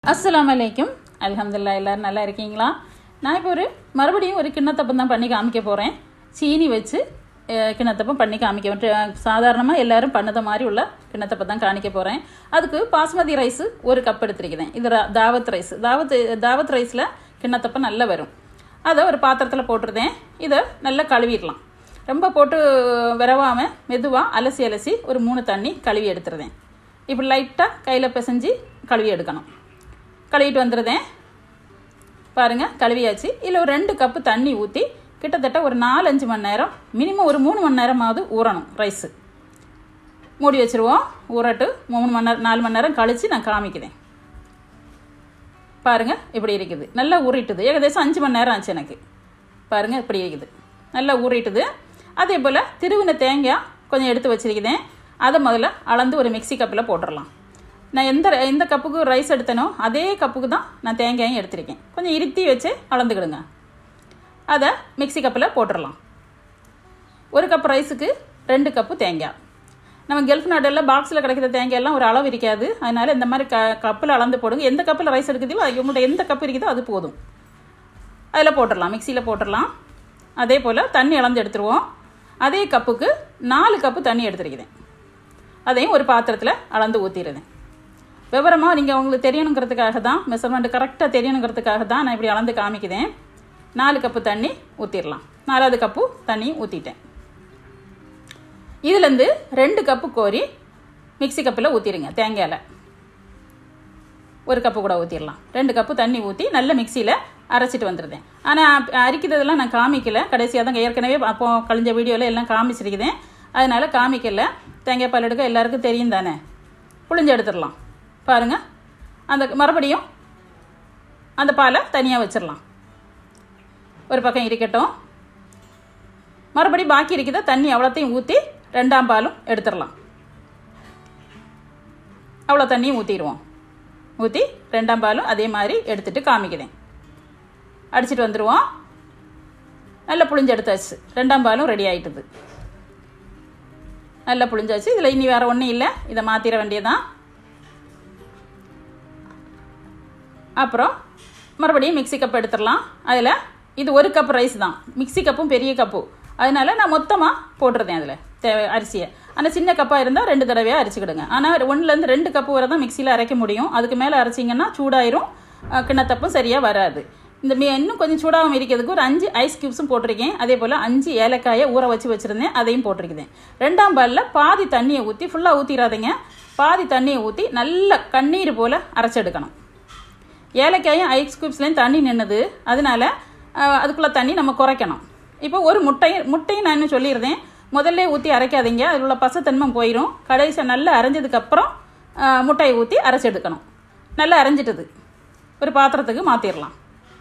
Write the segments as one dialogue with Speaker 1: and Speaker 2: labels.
Speaker 1: அஸ்ஸலாமு அலைக்கும் அல்ஹம்துலில்லாஹ் எல்லாரும் நல்லா இருக்கீங்களா நான் இப்போ ஒரு மறுபடியும் ஒரு கிண்ணத்தப்பம் தான் பண்ணி காமிக்க போகிறேன் சீனி வச்சு அஹ், கிண்ணத்தப்பம் பண்ணி காமிக்க சாதாரணமாக எல்லாரும் பண்ணத மாதிரி உள்ள கிண்ணத்தப்பம் தான் காணிக்க போகிறேன் அதுக்கு பாஸ்மதி ரைஸ் ஒரு கப் எடுத்திருக்கிறேன் இது ரா- தாவத் ரைஸ் தாவத் தாவத் ரைஸில் கிண்ணத்தப்பம் நல்லா வரும் அதை ஒரு பாத்திரத்தில் போட்டுருந்தேன் இதை நல்லா கழுவிடலாம் ரொம்ப போட்டு விரவாமல் மெதுவாக அலசி அலசி ஒரு மூணு தண்ணி கழுவி எடுத்துருந்தேன் இப்படி லைட்டாக கையில் பிசைஞ்சு கழுவி எடுக்கணும் கழுவிட்டு வந்துடுதேன் பாருங்கள் கழுவியாச்சு இதில் ஒரு ரெண்டு கப்பு தண்ணி ஊற்றி கிட்டத்தட்ட ஒரு நாலஞ்சு மணி நேரம் மினிமம் ஒரு மூணு மணி நேரமாவது ஊறணும் ரைஸு மூடி வச்சுருவோம் ஊறட்டு மூணு மணி நேரம் நாலு மணி நேரம் கழித்து நான் காமிக்கிறேன் பாருங்கள் இப்படி இருக்குது நல்லா ஊறிட்டுது ஏகദേശம் அஞ்சு மணி நேரம் ஆச்சு எனக்கு பாருங்கள் இப்படி இருக்குது நல்லா ஊறிட்டுது அதே போல் திருவின தேங்காய் கொஞ்சம் எடுத்து வச்சிருக்கிறேன் அதை முதல்ல அளந்து ஒரு மிக்ஸி கப்பில் போட்டுடலாம் நான் எந்த எந்த கப்புக்கு ரைஸ் எடுத்தனோ அதே கப்புக்கு தான் நான் தேங்காயும் எடுத்திருக்கேன் கொஞ்சம் இருத்தி வச்சு அளந்துக்கிடுங்க அதை மிக்ஸி கப்பில் போட்டுடலாம் ஒரு கப் ரைஸுக்கு ரெண்டு கப்பு தேங்காய் நம்ம கல்ஃப் நாடெல்லாம் பாக்ஸில் கிடைக்கிற தேங்காயெல்லாம் ஒரு அளவு இருக்காது அதனால் இந்த மாதிரி க கப்பில் அளந்து போடுங்க எந்த கப்பில் ரைஸ் எடுக்குதோ அது உங்கள்கிட்ட எந்த கப் இருக்குதோ அது போதும் அதில் போட்டுடலாம் மிக்சியில் போட்டுடலாம் அதே போல் தண்ணி அளந்து எடுத்துருவோம் அதே கப்புக்கு நாலு கப்பு தண்ணி எடுத்துருக்கிறேன் அதையும் ஒரு பாத்திரத்தில் அளந்து ஊற்றிடுறேன் விவரமாக நீங்கள் உங்களுக்கு தெரியணுங்கிறதுக்காக தான் மெஷர்மெண்ட் கரெக்டாக தெரியணுங்கிறதுக்காக தான் நான் இப்படி அளந்து காமிக்கிறேன் நாலு கப்பு தண்ணி ஊற்றிடலாம் நாலாவது கப்பு தண்ணி ஊற்றிட்டேன் இதுலேருந்து ரெண்டு கப்பு கோரி மிக்ஸி கப்பில் ஊற்றிடுங்க தேங்காயில் ஒரு கப்பு கூட ஊற்றிடலாம் ரெண்டு கப்பு தண்ணி ஊற்றி நல்ல மிக்சியில் அரைச்சிட்டு வந்துடுதேன் ஆனால் அரிக்கிறதெல்லாம் நான் காமிக்கல கடைசியாக தான் ஏற்கனவே அப்போ கழிஞ்ச வீடியோவில் எல்லாம் காமிச்சிருக்கிறேன் அதனால் காமிக்கல தேங்காய் பால் எடுக்க எல்லாருக்கும் தெரியும் தானே புளிஞ்சு எடுத்துடலாம் பாருங்கள் அந்த மறுபடியும் அந்த பாலை தனியாக வச்சிடலாம் ஒரு பக்கம் இருக்கட்டும் மறுபடி பாக்கி இருக்கிற தண்ணி அவ்வளோத்தையும் ஊற்றி ரெண்டாம் பாலும் எடுத்துடலாம் அவ்வளோ தண்ணியும் ஊற்றிடுவோம் ஊற்றி ரெண்டாம் பாலும் அதே மாதிரி எடுத்துட்டு காமிக்கிறேன் அடிச்சிட்டு வந்துடுவோம் நல்லா புளிஞ்சு எடுத்தாச்சு ரெண்டாம் பாலும் ரெடி ஆயிட்டுது நல்லா புளிஞ்சாச்சு இதில் இனி வேறு ஒன்றும் இல்லை இதை மாற்றிட வேண்டியதான் அப்புறம் மறுபடியும் மிக்ஸி கப் எடுத்துடலாம் அதில் இது ஒரு கப் ரைஸ் தான் மிக்ஸி கப்பும் பெரிய கப்பு அதனால நான் மொத்தமாக போட்டுருந்தேன் அதில் தேவை அரிசியை ஆனால் சின்ன கப்பாக இருந்தால் ரெண்டு தடவையாக அரைச்சிக்கிடுங்க ஆனால் ஒன்றுலேருந்து ரெண்டு கப்பு வரை தான் மிக்சியில் அரைக்க முடியும் அதுக்கு மேலே அரைச்சிங்கன்னா சூடாயிரும் அஹ், கிண்ணத்தப்பும் சரியாக வராது இந்த மீ இன்னும் கொஞ்சம் சூடாகவும் இருக்கிறதுக்கு ஒரு அஞ்சு ஐஸ் கியூப்ஸும் போட்டிருக்கேன் அதே போல் அஞ்சு ஏலக்காயை ஊற வச்சு வச்சுருந்தேன் அதையும் போட்டிருக்கேன் ரெண்டாம் பாலில் பாதி தண்ணியை ஊற்றி ஃபுல்லாக ஊற்றிடாதீங்க பாதி தண்ணியை ஊற்றி நல்ல கண்ணீர் போல் அரைச்செடுக்கணும் ஏலக்காயும் ஐஸ் கியூப்ஸ்லேயும் தண்ணி நின்னுது அதனால அஹ், அதுக்குள்ள தண்ணி நம்ம குறைக்கணும் இப்போ ஒரு முட்டையும் முட்டையும் நான் இன்னும் சொல்லியிருந்தேன் முதல்ல ஊற்றி அரைக்காதீங்க அதில் உள்ள பசத்தன்மை போயிடும் கடைசியாக நல்லா அரைஞ்சதுக்கப்புறம் முட்டையை ஊற்றி அரைச்செடுக்கணும் நல்லா அரைஞ்சிட்டது ஒரு பாத்திரத்துக்கு மாற்றிடலாம்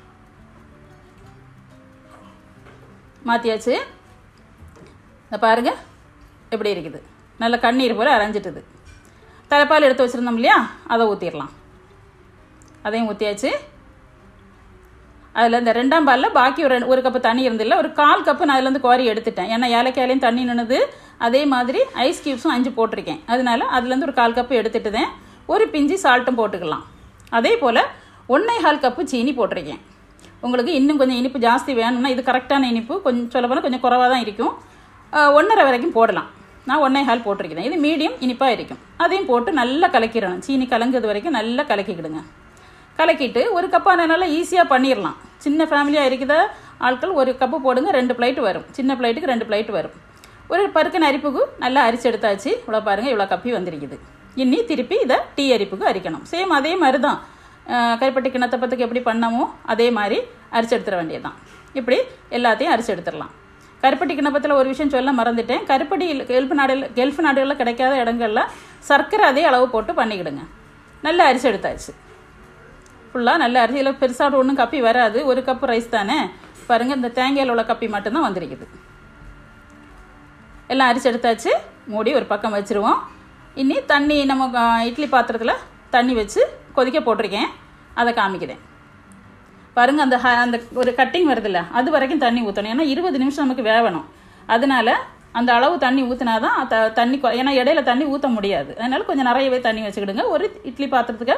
Speaker 1: மாற்றியாச்சு இந்த பாருங்க எப்படி இருக்குது நல்ல கண்ணீர் போல் அரைஞ்சிட்டுது தலைப்பால் எடுத்து வச்சுருந்தோம் இல்லையா அதை ஊற்றிடலாம் அதையும் ஊற்றியாச்சு அதில் இந்த ரெண்டாம் பாலில் பாக்கி ஒரு ஒரு கப்பு தண்ணி இருந்தில்ல ஒரு கால் கப்பு நான் அதுலேருந்து கோரி எடுத்துட்டேன் ஏன்னா ஏலக்காயிலையும் தண்ணி நின்னுது அதே மாதிரி ஐஸ் கியூப்ஸும் அஞ்சு போட்டிருக்கேன் அதனால அதுலேருந்து ஒரு கால் கப்பு எடுத்துட்டுதேன் ஒரு பிஞ்சு சால்ட்டும் போட்டுக்கலாம் அதே போல் ஒன்றே கால் கப்பு சீனி போட்டிருக்கேன் உங்களுக்கு இன்னும் கொஞ்சம் இனிப்பு ஜாஸ்தி வேணும்னா இது கரெக்டான இனிப்பு கொஞ்சம் சொல்ல போனால் கொஞ்சம் குறவாக தான் இருக்கும் அஹ், ஒன்றரை வரைக்கும் போடலாம் நான் ஒன்றே கால் போட்டிருக்கிறேன் இது மீடியம் இனிப்பாக இருக்கும் அதையும் போட்டு நல்லா கலக்கிடணும் சீனி கலங்குறது வரைக்கும் நல்லா கலக்கிக்கிடுங்க கலக்கிட்டு ஒரு கப்பானனால ஈஸியாக பண்ணிடலாம் சின்ன ஃபேமிலியாக இருக்கிற ஆட்கள் ஒரு கப்பு போடுங்க ரெண்டு பிளைட்டு வரும் சின்ன பிளைட்டுக்கு ரெண்டு பிளைட்டு வரும் ஒரு பருக்கன் அரிப்புக்கு நல்லா அரிச்சு எடுத்தாச்சு இவ்வளோ பாருங்கள் இவ்வளோ கப்பி வந்திருக்குது இன்னி திருப்பி இதை டீ அரிப்புக்கு அரிக்கணும் சேம் அதே மாதிரி தான் அஹ், கைப்பட்டி கிணத்தப்பத்துக்கு எப்படி பண்ணமோ அதே மாதிரி அரிச்சு எடுத்துட வேண்டியதுதான் இப்படி எல்லாத்தையும் அரிச்சு எடுத்துடலாம் கருப்பட்டி கிணப்பத்தில் ஒரு விஷயம் சொல்ல மறந்துட்டேன் கருப்பட்டி கெல்ஃப் நாடுகள் கெல்ஃப் நாடுகளில் கிடைக்காத இடங்கள்ல சர்க்கரை அதே அளவு போட்டு பண்ணிக்கிடுங்க நல்லா அரிச்சு எடுத்தாச்சு ஃபுல்லாக நல்ல அரிசியில் பெருசாக ஒன்றும் கப்பி வராது ஒரு கப்பு ரைஸ் தானே பாருங்கள் இந்த தேங்காயில் உள்ள கப்பி மட்டும்தான் வந்திருக்குது எல்லாம் அரிசி எடுத்தாச்சு மூடி ஒரு பக்கம் வச்சுருவோம் இனி தண்ணி நம்ம அஹ், இட்லி பாத்திரத்தில் தண்ணி வச்சு கொதிக்க போட்டிருக்கேன் அதை காமிக்கிறேன் பாருங்கள் அந்த ஹ- அந்த ஒரு கட்டிங் வருதுல்ல அது வரைக்கும் தண்ணி ஊற்றணும் ஏன்னா இருபது நிமிஷம் நமக்கு வேகணும் அதனால அந்த அளவு தண்ணி ஊற்றினா தான் த தண்ணி கொ- ஏன்னா இடையில தண்ணி ஊற்ற முடியாது அதனால கொஞ்சம் நிறையவே தண்ணி வச்சுக்கிடுங்க ஒரு இட்லி பாத்திரத்துக்கு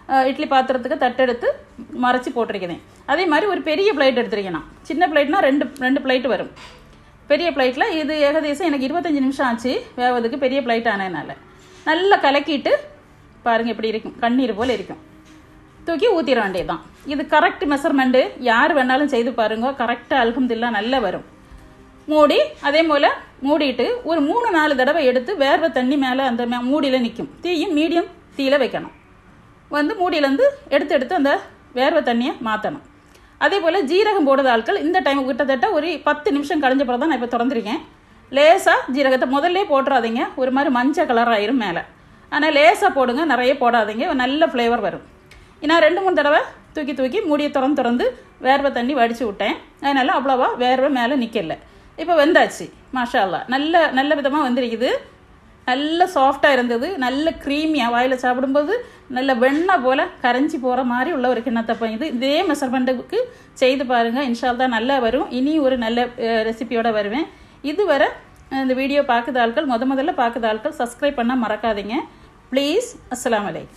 Speaker 1: அஹ், இட்லி பாத்திரத்துக்கு தட்டெடுத்து மறைச்சி போட்டிருக்கிறேன் அதே மாதிரி ஒரு பெரிய பிளேட் எடுத்துருக்கேன் சின்ன பிளேட்னா ரெண்டு ரெண்டு பிளேட் வரும் பெரிய பிளேட்டில் இது ஏகதேசம் எனக்கு இருபத்தஞ்சி நிமிஷம் ஆச்சு வேவதுக்கு பெரிய பிளேட் ஆனதுனால நல்லா கலக்கிட்டு பாருங்கள் இப்படி இருக்கும் கண்ணீர் போல் இருக்கும் தூக்கி ஊற்றிட வேண்டியதுதான் இது கரெக்ட் மெஷர்மெண்ட்டு யார் வேணாலும் செய்து பாருங்க கரெக்டாக அல்ஹம்துலில்லா நல்லா வரும் மூடி அதே போல் மூடிட்டு ஒரு மூணு நாலு தடவை எடுத்து வேர்வை தண்ணி மேலே அந்த மே- மூடியில நிற்கும் தீயும் மீடியம் தீயில வைக்கணும் வந்து மூடியிலேருந்து எடுத்து எடுத்து அந்த வேர்வை தண்ணியை மாற்றணும் அதே போல் ஜீரகம் போடுற ஆட்கள் இந்த டைம் கிட்டத்தட்ட ஒரு பத்து நிமிஷம் கழிஞ்ச பிறகு தான் நான் இப்போ திறந்துருக்கேன் லேசாக ஜீரகத்தை முதல்ல போட்டுறாதீங்க ஒரு மாதிரி மஞ்சள் கலர் ஆயிரும் மேலே ஆனால் லேசாக போடுங்க நிறைய போடாதீங்க ஒரு நல்ல ஃப்ளேவர் வரும் நான் ரெண்டு மூணு தடவை தூக்கி தூக்கி மூடியை திறந்து திறந்து வேர்வை தண்ணி வடித்து விட்டேன் அதனால அவ்வளோவா வேர்வை மேலே நிற்கல இப்போ வெந்தாச்சு மாஷா அல்லாஹ் நல்ல நல்ல விதமாக வந்திருக்குது நல்ல சாஃப்டாக இருந்தது நல்ல க்ரீமியாக வாயில் சாப்பிடும்போது நல்ல வெண்ணெய் போல் கரைஞ்சி போகிற மாதிரி உள்ள ஒரு கிண்ணத்தப்பம் இது இதே மெஷர்மெண்ட்டுக்கு செய்து பாருங்கள் இன்ஷால்லா நல்லா வரும் இனி ஒரு நல்ல ரெசிபியோட வருவேன் இதுவரை அஹ், இந்த வீடியோ பார்க்குற ஆட்கள் முத முதல்ல பார்க்குற ஆட்கள் சப்ஸ்கிரைப் பண்ண மறக்காதீங்க ப்ளீஸ் அஸ்ஸலாமு அலைக்கும்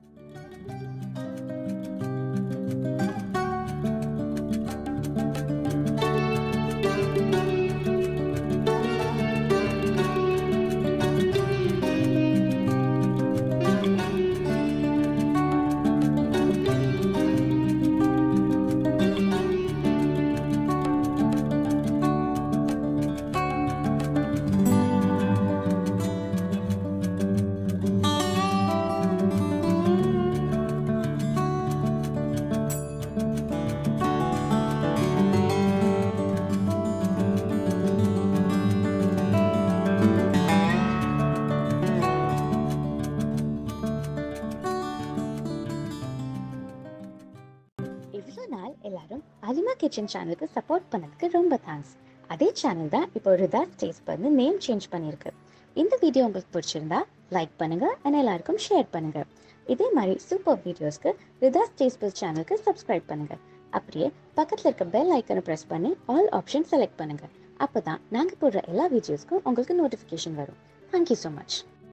Speaker 2: இவ்வளோ நாள் எல்லாரும் அலிமா கிச்சன் சேனலுக்கு சப்போர்ட் பண்ணதுக்கு ரொம்ப தேங்க்ஸ் அதே சேனல் தான் இப்போ ரிதா டேஸ்ட் வந்து நேம் சேஞ்ச் பண்ணியிருக்கு இந்த வீடியோ உங்களுக்கு பிடிச்சிருந்தா லைக் பண்ணுங்க and எல்லாருக்கும் ஷேர் பண்ணுங்க இதே மாதிரி சூப்பர் வீடியோஸ்க்கு ரிதா டேஸ்ட் சேனலுக்கு சப்ஸ்கிரைப் பண்ணுங்க அப்படியே பக்கத்தில் இருக்க பெல் ஐக்கனை ப்ரெஸ் பண்ணி ஆல் ஆப்ஷன் செலக்ட் பண்ணுங்க அப்போ தான் நாங்கள் போடுற எல்லா வீடியோஸ்க்கும் உங்களுக்கு நோட்டிஃபிகேஷன் வரும் தேங்க்யூ ஸோ மச்